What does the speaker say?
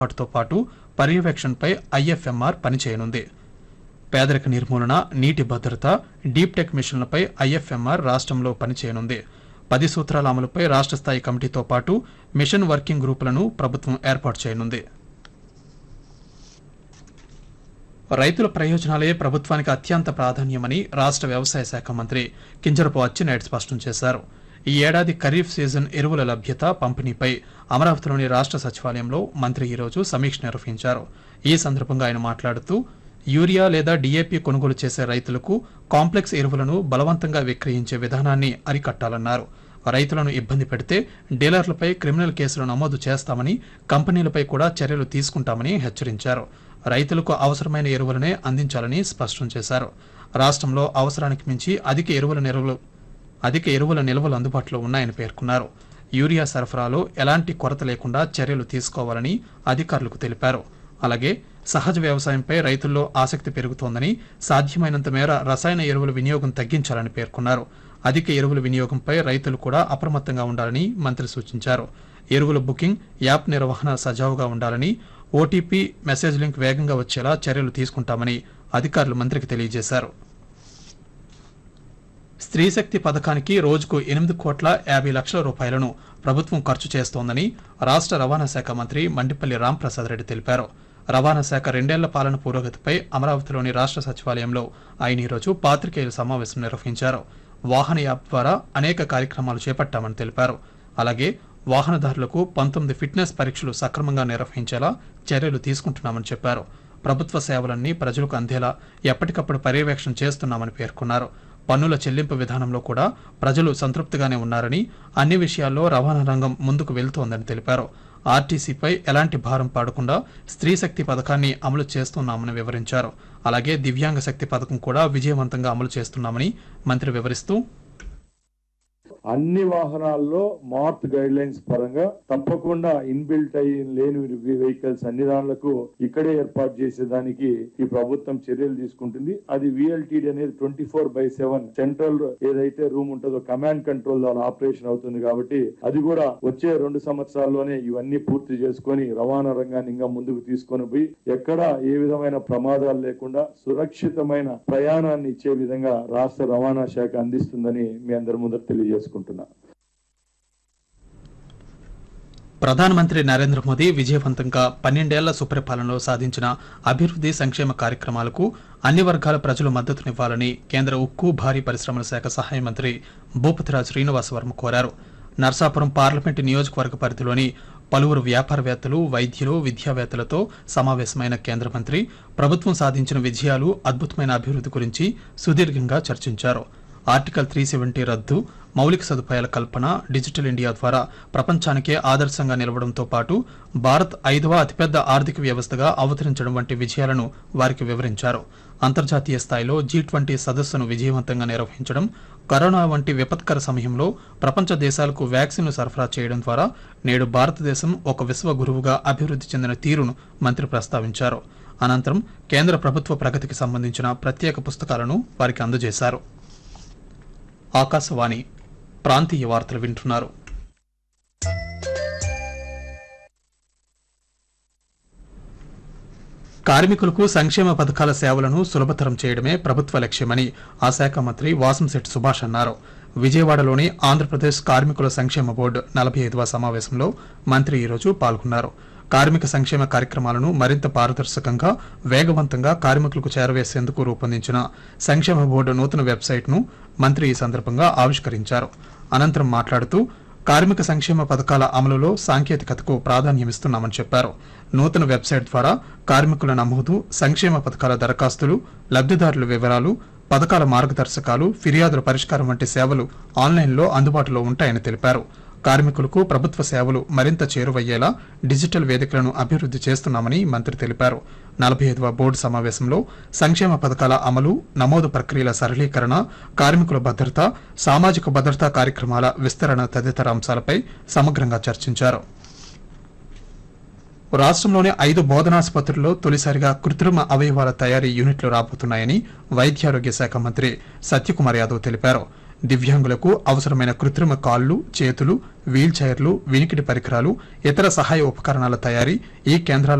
వాటితో పాటు పర్యవేక్షణపై ఐఎఫ్ఎంఆర్ పనిచేయనుంది పేదరిక నిర్మూలన నీటి భద్రత డీప్ టెక్ మిషన్లపై ఐఎఫ్ఎంఆర్ రాష్ట్రంలో పనిచేయనుంది పది సూత్రాల అమలుపై రాష్ట్ర స్థాయి కమిటీతో పాటు మిషన్ వర్కింగ్ గ్రూపులను ప్రభుత్వం ఏర్పాటు చేయనుంది రైతుల ప్రయోజనాలే ప్రభుత్వానికి అత్యంత ప్రాధాన్యమని రాష్ట్ర వ్యవసాయ శాఖ మంత్రి కింజరపు అచ్చెన్నాయుడు స్పష్టం చేశారు ఈ ఏడాది ఖరీఫ్ సీజన్ ఎరువుల లభ్యత పంపిణీపై అమరావతిలోని రాష్ట్ర సచివాలయంలో మంత్రి ఈరోజు సమీక్ష నిర్వహించారు ఈ సందర్భంగా ఆయన మాట్లాడుతూ యూరియా లేదా డీఏపీ కొనుగోలు చేసే రైతులకు కాంప్లెక్స్ ఎరువులను బలవంతంగా విక్రయించే విధానాన్ని అరికట్టాలన్నారు రైతులను ఇబ్బంది పెడితే డీలర్లపై క్రిమినల్ కేసులు నమోదు చేస్తామని కంపెనీలపై కూడా చర్యలు తీసుకుంటామని హెచ్చరించారు రైతులకు అవసరమైన ఎరువులనే అందించాలని స్పష్టం చేశారు రాష్ట్రంలో అవసరానికి మించి అధిక ఎరువుల నిల్వలు అధిక ఎరువుల నిల్వలు అందుబాటులో ఉన్నాయని పేర్కొన్నారు యూరియా సరఫరాలో ఎలాంటి కొరత లేకుండా చర్యలు తీసుకోవాలని అధికారులకు తెలిపారు అలాగే సహజ వ్యవసాయంపై రైతుల్లో ఆసక్తి పెరుగుతోందని సాధ్యమైనంత మేర రసాయన ఎరువుల వినియోగం తగ్గించాలని పేర్కొన్నారు అధిక ఎరువుల వినియోగంపై రైతులు కూడా అప్రమత్తంగా ఉండాలని మంత్రి సూచించారు ఎరువుల బుకింగ్ యాప్ నిర్వహణ సజావుగా ఉండాలని ఓటీపీ మెసేజ్ లింక్ వేగంగా వచ్చేలా చర్యలు తీసుకుంటామని అధికారులు మంత్రికి తెలియజేశారు స్త్రీశక్తి పథకానికి రోజుకు ఎనిమిది కోట్ల యాభై లక్షల రూపాయలను ప్రభుత్వం ఖర్చు చేస్తోందని రాష్ట్ర రవాణా శాఖ మంత్రి మండిపల్లి రాంప్రసాద్ రెడ్డి తెలిపారు రవాణా శాఖ రెండేళ్ల పాలన పురోగతిపై అమరావతిలోని రాష్ట్ర సచివాలయంలో ఆయన ఈరోజు పాత్రికేయుల సమావేశం నిర్వహించారు వాహన యాప్ ద్వారా అనేక కార్యక్రమాలు చేపట్టామని తెలిపారు అలాగే వాహనదారులకు పంతొమ్మిది ఫిట్నెస్ పరీక్షలు సక్రమంగా నిర్వహించేలా చర్యలు తీసుకుంటున్నామని చెప్పారు ప్రభుత్వ సేవలన్నీ ప్రజలకు అందేలా ఎప్పటికప్పుడు పర్యవేక్షణ చేస్తున్నామని పేర్కొన్నారు పన్నుల చెల్లింపు విధానంలో కూడా ప్రజలు సంతృప్తిగానే ఉన్నారని అన్ని విషయాల్లో రవాణా రంగం ముందుకు వెళ్తోందని తెలిపారు ఆర్టీసీపై ఎలాంటి భారం పడకుండా స్త్రీ శక్తి పథకాన్ని అమలు చేస్తున్నామని వివరించారు అలాగే దివ్యాంగ శక్తి పథకం కూడా విజయవంతంగా అమలు చేస్తున్నామని మంత్రి వివరిస్తూ అన్ని వాహనాల్లో మార్త్ గైడ్ లైన్స్ పరంగా తప్పకుండా ఇన్బిల్ట్ అయ్యి లేని వెహికల్స్ అన్ని దానిలకు ఇక్కడే ఏర్పాటు చేసేదానికి ఈ ప్రభుత్వం చర్యలు తీసుకుంటుంది అది విఎల్టీడీ అనేది twenty four by seven central ఏదైతే రూమ్ ఉంటుందో కమాండ్ కంట్రోల్ ద్వారా ఆపరేషన్ అవుతుంది కాబట్టి అది కూడా వచ్చే రెండు సంవత్సరాల్లోనే ఇవన్నీ పూర్తి చేసుకొని రవాణా రంగాన్ని ఇంకా ముందుకు తీసుకొని పోయి ఎక్కడ ఏ విధమైన ప్రమాదాలు లేకుండా సురక్షితమైన ప్రయాణాన్ని ఇచ్చే విధంగా రాష్ట్ర రవాణా శాఖ అందిస్తుందని మీ అందరి ముందర తెలియజేసుకుంటున్నా ప్రధానమంత్రి నరేంద్ర మోదీ విజయవంతంగా పన్నెండేళ్ల సుపరిపాలనలో సాధించిన అభివృద్ధి సంక్షేమ కార్యక్రమాలకు అన్ని వర్గాల ప్రజలు మద్దతునివ్వాలని కేంద్ర ఉక్కు భారీ పరిశ్రమల శాఖ సహాయ మంత్రి భూపతిరాజ్ శ్రీనివాస్ వర్మ కోరారు నర్సాపురం పార్లమెంటు నియోజకవర్గ పరిధిలోని పలువురు వ్యాపారవేత్తలు వైద్యులు విద్యావేత్తలతో సమావేశమైన కేంద్ర మంత్రి ప్రభుత్వం సాధించిన విజయాలు అద్భుతమైన అభివృద్ధి గురించి సుదీర్ఘంగా చర్చించారు ఆర్టికల్ త్రీ సెవెంటీ రద్దు మౌలిక సదుపాయాల కల్పన డిజిటల్ ఇండియా ద్వారా ప్రపంచానికే ఆదర్శంగా నిలవడంతో పాటు భారత్ ఐదవ అతిపెద్ద ఆర్థిక వ్యవస్థగా అవతరించడం వంటి విజయాలను వారికి వివరించారు అంతర్జాతీయ స్థాయిలో జీ ట్వంటీ సదస్సును విజయవంతంగా నిర్వహించడం కరోనా వంటి విపత్కర సమయంలో ప్రపంచ దేశాలకు వ్యాక్సిన్ను సరఫరా చేయడం ద్వారా నేడు భారతదేశం ఒక విశ్వ గురువుగా అభివృద్ధి చెందిన తీరును మంత్రి ప్రస్తావించారు అనంతరం కేంద్ర ప్రభుత్వ ప్రగతికి సంబంధించిన ప్రత్యేక పుస్తకాలను వారికి అందజేశారు ఆకాశవాణి ప్రాంతీయ వార్తలు వింటున్నారు కార్మికులకు సంక్షేమ పథకాల సేవలను సులభతరం చేయడమే ప్రభుత్వ లక్ష్యమని ఆ శాఖ మంత్రి వాసంశెట్టి సుభాష్ అన్నారు విజయవాడలోని ఆంధ్రప్రదేశ్ కార్మికుల సంక్షేమ బోర్డు నలభై ఐదవ సమావేశంలో మంత్రి ఈరోజు పాల్గొన్నారు కార్మిక సంక్షేమ కార్యక్రమాలను మరింత పారదర్శకంగా వేగవంతంగా కార్మికులకు చేరవేసేందుకు రూపొందించిన సంక్షేమ బోర్డు నూతన వెబ్సైట్ను మంత్రి ఈ సందర్భంగా ఆవిష్కరించారు అనంతరం మాట్లాడుతూ కార్మిక సంక్షేమ పథకాల అమలులో సాంకేతికతకు ప్రాధాన్యమిస్తున్నామని చెప్పారు నూతన వెబ్సైట్ ద్వారా కార్మికుల నమోదు సంక్షేమ పథకాల దరఖాస్తులు లబ్ధిదారుల వివరాలు పథకాల మార్గదర్శకాలు ఫిర్యాదుల పరిష్కారం వంటి సేవలు ఆన్లైన్లో అందుబాటులో ఉంటాయని తెలిపారు కార్మికులకు ప్రభుత్వ సేవలు మరింత చేరువయ్యేలా డిజిటల్ వేదికలను అభివృద్ధి చేస్తున్నామని మంత్రి తెలిపారు నలభై ఐదవ బోర్డు సమావేశంలో సంక్షేమ పథకాల అమలు నమోదు ప్రక్రియల సరళీకరణ కార్మికుల భద్రత సామాజిక భద్రతా కార్యక్రమాల విస్తరణ తదితర అంశాలపై సమగ్రంగా చర్చించారు రాష్ట్రంలోని ఐదు బోధనాసుపత్రుల్లో తొలిసారిగా కృత్రిమ అవయవాల తయారీ యూనిట్లు రాబోతున్నాయని వైద్యారోగ్య శాఖ మంత్రి సత్యకుమార్ యాదవ్ తెలిపారు దివ్యాంగులకు అవసరమైన కృత్రిమ కాళ్లు చేతులు వీల్ చైర్లు వినికిడి పరికరాలు ఇతర సహాయ ఉపకరణాల తయారీ ఈ కేంద్రాల్లో